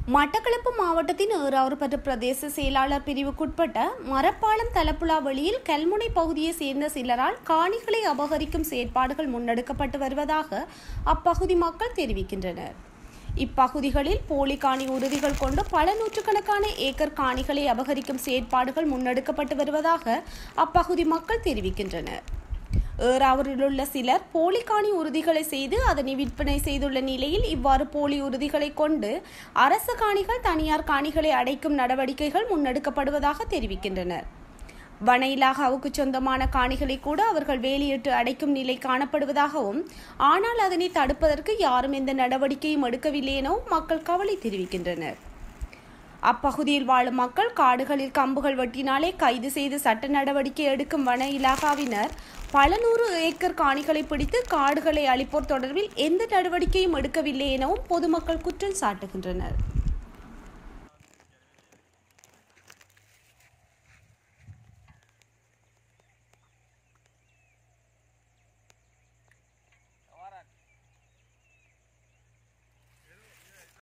மட்டக்களப்பு மாவட்டத்தின் ஏறாவூர்பற்ற பிரதேச செயலாளர் பிரிவுக்குட்பட்ட மரப்பாலம் தலப்புழா வழியில் கல்முனை பகுதியைச் சேர்ந்த சிலரால் காணிகளை அபகரிக்கும் செயற்பாடுகள் முன்னெடுக்கப்பட்டு வருவதாக அப்பகுதி மக்கள் தெரிவிக்கின்றனர் இப்பகுதிகளில் போலி காணி உறுதிகள் கொண்டு பல நூற்றுக்கணக்கான ஏக்கர் காணிகளை அபகரிக்கும் செயற்பாடுகள் முன்னெடுக்கப்பட்டு வருவதாக அப்பகுதி மக்கள் தெரிவிக்கின்றனர் ஏறாவூரில் உள்ள சிலர் போலி காணி உறுதிகளை செய்து அதனை விற்பனை செய்துள்ள நிலையில் இவ்வாறு போலி உறுதிகளை கொண்டு அரசு காணிகள் தனியார் காணிகளை அடைக்கும் நடவடிக்கைகள் முன்னெடுக்கப்படுவதாக தெரிவிக்கின்றனர் வன இலாகாவுக்கு சொந்தமான காணிகளை கூட அவர்கள் வேலியிட்டு அடைக்கும் நிலை காணப்படுவதாகவும் ஆனால் அதனை தடுப்பதற்கு யாரும் எந்த நடவடிக்கையும் எடுக்கவில்லை எனவும் மக்கள் கவலை தெரிவிக்கின்றனர் அப்பகுதியில் வாழும் மக்கள் காடுகளில் கம்புகள் வெட்டினாலே கைது செய்து சட்ட நடவடிக்கை எடுக்கும் வன இலாகாவினர் பல நூறு ஏக்கர் காணிகளை பிடித்து காடுகளை அழிப்போர் தொடர்பில் எந்த நடவடிக்கையும் எடுக்கவில்லை எனவும் பொதுமக்கள் குற்றம் சாட்டுகின்றனர்